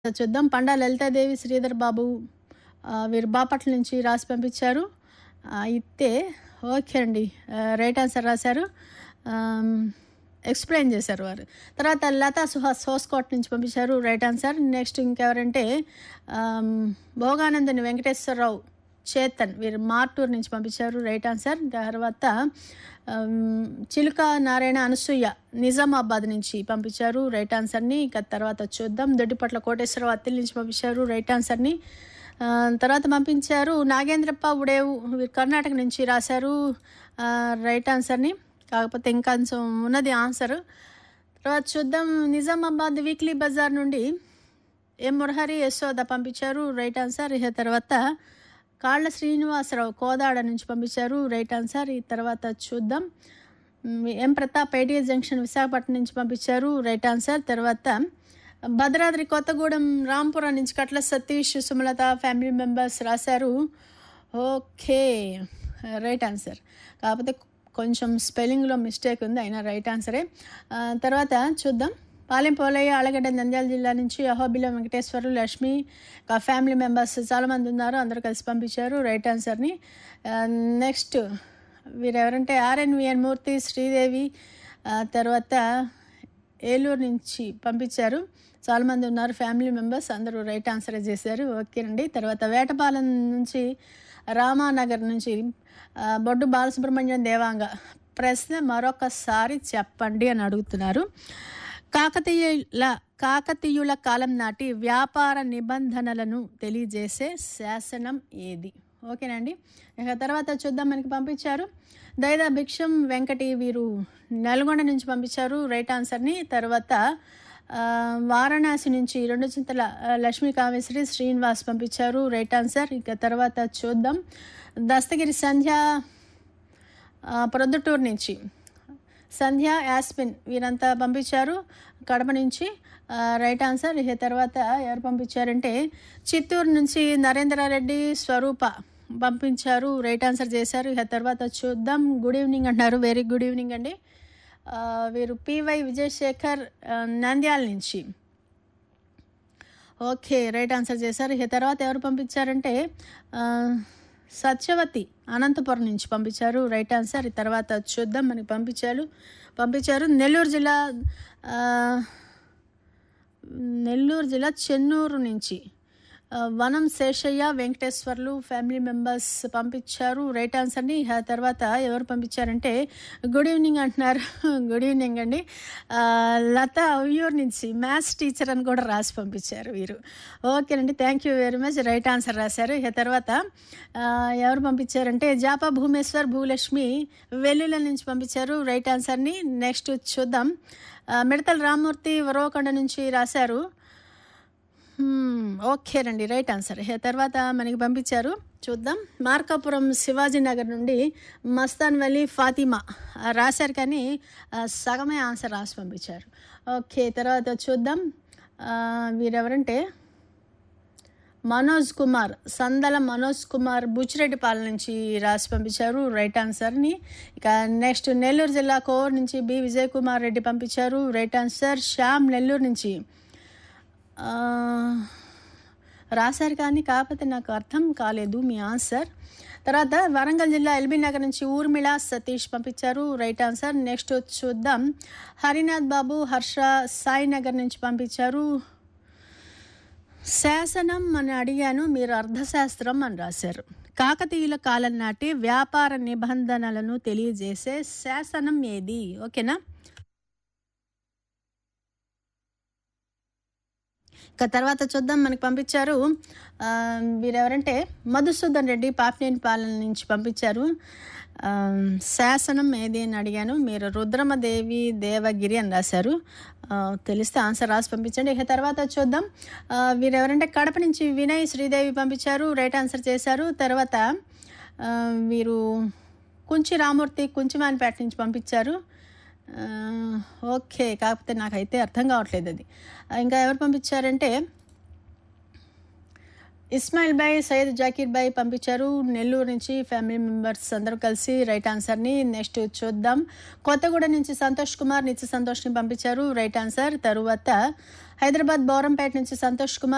చూద్దాం పండా లలితాదేవి శ్రీధర్ బాబు ఆ, వీరు బాపట్ల నుంచి రాసి పంపించారు ఆ, అయితే ఓకే అండి ఆ, రైట్ ఆన్సర్ రాశారు ఆమ్, ఎక్స్ప్లెయిన్ చేశారు వారు తర్వాత లతా సుహాస్ హోస్కోట్ నుంచి పంపించారు రైట్ ఆన్సర్ నెక్స్ట్ ఇంకెవరంటే ఆమ్, భోగానందని వెంకటేశ్వరరావు చేతన్ వీరు మార్టూర్ నుంచి పంపించారు రైట్ ఆన్సర్ తర్వాత ఆమ్, చిలుక నారాయణ అనసూయ నిజామాబాద్ నుంచి పంపించారు రైట్ ఆన్సర్ని ఇక తర్వాత చూద్దాం దొడ్డిపట్ల కోటేశ్వరరావు అత్తిల్ నుంచి పంపించారు రైట్ ఆన్సర్ని ఆ, తర్వాత పంపించారు నాగేంద్రప్ప ఉడేవు వీరు కర్ణాటక నుంచి రాశారు ఆ, రైట్ ఆన్సర్ని కాకపోతే ఇంకా కొంచెం ఉన్నది ఆన్సర్ తర్వాత చూద్దాం నిజామాబాద్ వీక్లీ బజార్ నుండి ఎం మురహరి యశోద పంపించారు రైట్ ఆన్సర్ ఇక తర్వాత కాళ్ళ శ్రీనివాసరావు కోదాడ నుంచి పంపించారు రైట్ ఆన్సర్ ఈ తర్వాత చూద్దాం hmm, M Pratap idea junction Visakhapatnam నుంచి పంపించారు రైట్ ఆన్సర్ తర్వాత భద్రాద్రి కొత్తగూడెం రాంపురం నుంచి కట్ల సతీష్ సుమలత ఫ్యామిలీ మెంబర్స్ రాశారు ఓకే రైట్ ఆన్సర్ కాకపోతే కొంచెం స్పెల్లింగ్లో మిస్టేక్ ఉంది అయినా రైట్ ఆన్సరే ఆ, తర్వాత చూద్దాం పాలెం పోలయ్య ఆలగడ్డ నంద్యాల జిల్లా నుంచి అహోబిల వెంకటేశ్వరు లక్ష్మి ఆ ఫ్యామిలీ మెంబర్స్ చాలామంది ఉన్నారు అందరూ కలిసి పంపించారు రైట్ ఆన్సర్ని నెక్స్ట్ వీరు ఎవరంటే ఆర్ఎన్విఎన్ మూర్తి శ్రీదేవి ఆ, తర్వాత ఏలూరు నుంచి పంపించారు చాలామంది ఉన్నారు ఫ్యామిలీ మెంబర్స్ అందరూ రైట్ ఆన్సర్ చేశారు ఓకేనండి తర్వాత వేటపాలెం నుంచి రామానగర్ నుంచి ఆ, బొడ్డు బాలసుబ్రహ్మణ్యం దేవాంగ ప్రశ్న మరొకసారి చెప్పండి అని అడుగుతున్నారు కాకతీయుల కాకతీయుల కాలం నాటి వ్యాపార నిబంధనలను తెలియజేసే శాసనం ఏది ఓకేనండి ఇక తర్వాత చూద్దాం మనకి పంపించారు దైదా భిక్షం వెంకటి వీరు నల్గొండ నుంచి పంపించారు రైట్ ఆన్సర్ని తర్వాత ఆ, వారణాసి నుంచి రెండు చింతల ఆ, లక్ష్మీ కామేశ్వరి శ్రీనివాస్ పంపించారు రైట్ ఆన్సర్ ఇక తర్వాత చూద్దాం దస్తగిరి సంధ్య ఆ, ప్రొద్దుటూరు నుంచి సంధ్య యాస్మిన్ వీరంతా పంపించారు కడప నుంచి ఆ, రైట్ ఆన్సర్ ఇక తర్వాత ఎవరు పంపించారంటే చిత్తూరు నుంచి నరేంద్రారెడ్డి స్వరూప పంపించారు రైట్ ఆన్సర్ చేశారు ఇక తర్వాత చూద్దాం గుడ్ ఈవినింగ్ అంటున్నారు వెరీ గుడ్ ఈవినింగ్ అండి ఆ, వీరు పివై విజయశేఖర్ ఆ, నంద్యాల నుంచి ఓకే రైట్ ఆన్సర్ చేశారు ఇక తర్వాత ఎవరు పంపించారంటే ఆ, సత్యవతి అనంతపురం నుంచి పంపించారు రైట్ ఆన్సర్ ఈ తర్వాత చూద్దాం మనకి పంపించారు పంపించారు నెల్లూరు జిల్లా ఆ, నెల్లూరు జిల్లా చెన్నూరు నుంచి ఆ, వనం శేషయ్య వెంకటేశ్వర్లు ఫ్యామిలీ మెంబర్స్ పంపించారు రైట్ ఆన్సర్ని ఆ తర్వాత ఎవరు పంపించారంటే గుడ్ ఈవినింగ్ అంటున్నారు గుడ్ ఈవినింగ్ అండి ఆ, లత ఉయ్యూరు నుంచి మ్యాథ్స్ టీచర్ అని కూడా రాసి పంపించారు వీరు ఓకేనండి thank you very much right answer రాశారు ఇక తర్వాత ఆ, ఎవరు పంపించారంటే జాపా భూమేశ్వర్ భూలక్ష్మి వెల్లుల నుంచి పంపించారు రైట్ ఆన్సర్ని నెక్స్ట్ చూద్దాం ఆ, మిడతల రామ్మూర్తి వరవకొండ నుంచి రాశారు హ్మ్, ఓకేనండి రైట్ ఆన్సర్ ఇక తర్వాత మనకి పంపించారు చూద్దాం మార్కాపురం శివాజీ నగర్ నుండి మస్తాన్ వలీ ఫాతిమా ఆ, రాశారు కానీ ఆ, సగమే ఆన్సర్ రాసి పంపించారు ఓకే తర్వాత చూద్దాం ఆ, వీరెవరంటే మనోజ్ కుమార్ సందల మనోజ్ కుమార్ బుచ్చిరెడ్డిపాలెం నుంచి రాసి పంపించారు రైట్ ఆన్సర్ని ఇక నెక్స్ట్ నెల్లూరు జిల్లా కోర్ నుంచి బి విజయ్ కుమార్ రెడ్డి పంపించారు రైట్ ఆన్సర్ శ్యామ్ నెల్లూరు నుంచి ఆ, రాశారు కానీ కాకపోతే నాకు అర్థం కాలేదు మీ ఆన్సర్ తర్వాత వరంగల్ జిల్లా ఎల్బీ నగర్ నుంచి ఊర్మిళ సతీష్ పంపించారు రైట్ ఆన్సర్ నెక్స్ట్ చూద్దాం హరినాథ్ బాబు హర్ష సాయినగర్ నుంచి పంపించారు శాసనం అని అడిగాను మీరు అర్థశాస్త్రం అని రాశారు కాకతీయుల కాలం నాటి వ్యాపార నిబంధనలను తెలియజేసే శాసనం ఏది ఓకేనా ఇక తర్వాత చూద్దాం మనకి పంపించారు ఆ, వీరెవరంటే మధుసూదన్ రెడ్డి పాపినేని పాలన నుంచి పంపించారు ఆ, శాసనం ఏది అని అడిగాను మీరు రుద్రమదేవి దేవగిరి అని రాశారు ఆ, తెలిస్తే ఆన్సర్ రాసి పంపించండి ఇక తర్వాత చూద్దాం ఆ, వీరెవరంటే కడప నుంచి వినయ్ శ్రీదేవి పంపించారు రైట్ ఆన్సర్ చేశారు తర్వాత ఆ, వీరు కుంచి రామూర్తి కుంచిమానిపేట నుంచి పంపించారు ఆ, ఓకే కాకపోతే నాకైతే అర్థం కావట్లేదు అది ఆ, ఇంకా ఎవరు పంపించారంటే ఇస్మాయిల్ బాయ్ సయ్యద్ జాకీర్ బాయ్ పంపించారు నెల్లూరు నుంచి ఫ్యామిలీ మెంబర్స్ అందరూ కలిసి రైట్ ఆన్సర్ని నెక్స్ట్ చూద్దాం కొత్తగూడ నుంచి సంతోష్ కుమార్ నిత్య సంతోష్ని పంపించారు రైట్ ఆన్సర్ తరువాత హైదరాబాద్ బౌరంపేట నుంచి సంతోష్ కుమార్